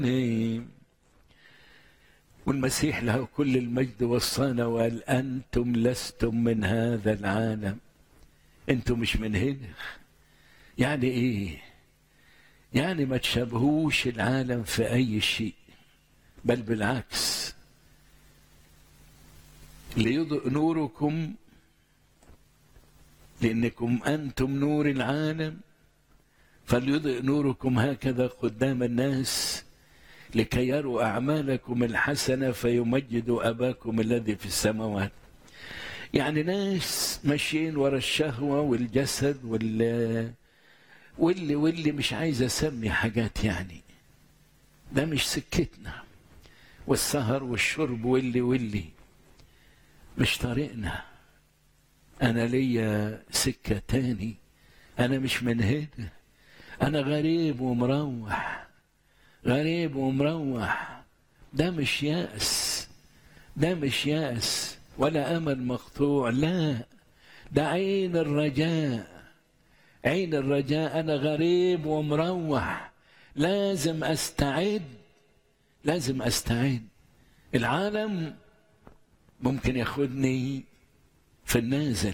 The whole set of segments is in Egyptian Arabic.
والمسيح له كل المجد وصانا وقال أنتم لستم من هذا العالم أنتم مش من هنا يعني إيه يعني ما تشبهوش العالم في أي شيء بل بالعكس ليضئ نوركم لأنكم أنتم نور العالم فليضئ نوركم هكذا قدام الناس لكي يروا أعمالكم الحسنة فيمجدوا أباكم الذي في السماوات يعني ناس ماشيين ورا الشهوة والجسد وال واللي واللي مش عايز أسمي حاجات يعني ده مش سكتنا والسهر والشرب واللي واللي مش طريقنا أنا ليا سكة تاني أنا مش من هنا أنا غريب ومروح غريب ومروح ده مش يأس ده مش يأس ولا أمل مقطوع لا ده عين الرجاء عين الرجاء أنا غريب ومروح لازم أستعد لازم أستعد العالم ممكن ياخدني في النازل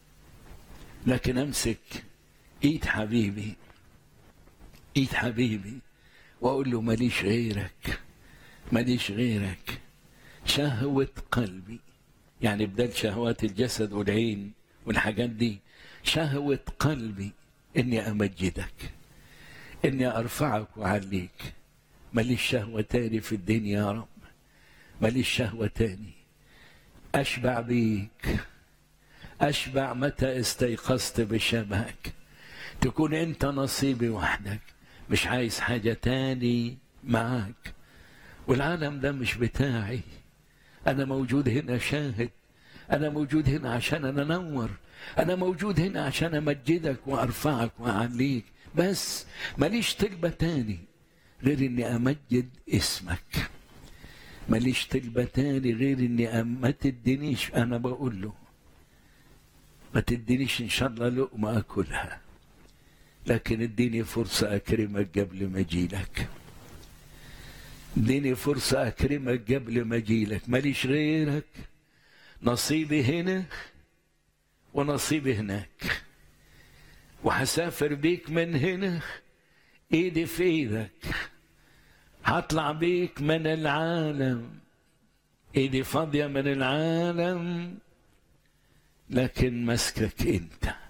لكن أمسك إيد حبيبي إيد حبيبي واقول له ماليش غيرك ماليش غيرك شهوة قلبي يعني بدل شهوات الجسد والعين والحاجات دي شهوة قلبي اني امجدك اني ارفعك واعليك ماليش شهوة تاني في الدنيا يا رب ماليش شهوة تاني اشبع بيك اشبع متى استيقظت بشبهك تكون انت نصيبي وحدك مش عايز حاجة تاني معاك والعالم ده مش بتاعي أنا موجود هنا شاهد أنا موجود هنا عشان أنا أنور أنا موجود هنا عشان أمجدك وأرفعك وأعليك بس ماليش طلبة تاني غير إني أمجد اسمك ماليش طلبة تاني غير إني ما تدينيش أنا بقول له ما تدينيش إن شاء الله لقمة أكلها لكن اديني فرصة أكرمك قبل ما أجيلك اديني فرصة أكرمك قبل ما أجيلك ماليش غيرك نصيبي هنا ونصيبي هناك وهسافر بيك من هنا ايدي في ايدك هطلع بيك من العالم ايدي فاضية من العالم لكن مسكك انت